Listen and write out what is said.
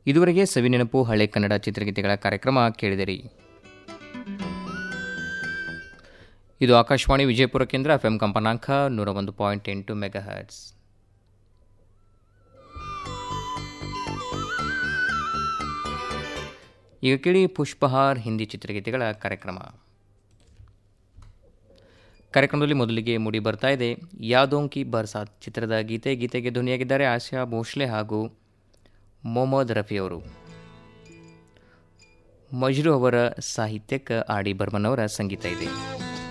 ಇದುವರೆಗೆ ಸವಿನೆನಪು ಹಳೆ ಕನ್ನಡ ಚಿತ್ರಗೀತೆಗಳ ಕಾರ್ಯಕ್ರಮ ಕೇಳಿದಿರಿ ಇದು ಆಕಾಶವಾಣಿ ವಿಜಯಪುರ ಕೇಂದ್ರ ಎಫ್ ಎಂ ಕಂಪನಾಂಕ ನೂರ ಒಂದು ಪಾಯಿಂಟ್ ಎಂಟು ಮೆಗಾ ಹರ್ಟ್ಸ್ ಈಗ ಕೇಳಿ ಪುಷ್ಪಹಾರ್ ಹಿಂದಿ ಚಿತ್ರಗೀತೆಗಳ ಕಾರ್ಯಕ್ರಮ ಕಾರ್ಯಕ್ರಮದಲ್ಲಿ ಮೊದಲಿಗೆ ಮೂಡಿ ಬರ್ತಾ ಇದೆ ಯಾದೋಂ ಕಿ ಬರ್ಸಾತ್ ಚಿತ್ರದ ಗೀತೆ ಗೀತೆಗೆ ಧ್ವನಿಯಾಗಿದ್ದಾರೆ ಆಶಾ ಭೋಸ್ಲೆ ಹಾಗೂ ಮೊಹಮ್ಮದ್ ರಫಿ ಅವರು ಮಜ್ರು ಅವರ ಸಾಹಿತ್ಯಕ್ಕೆ ಆಡಿ ಬರ್ಮನ್ ಅವರ ಸಂಗೀತ ಇದೆ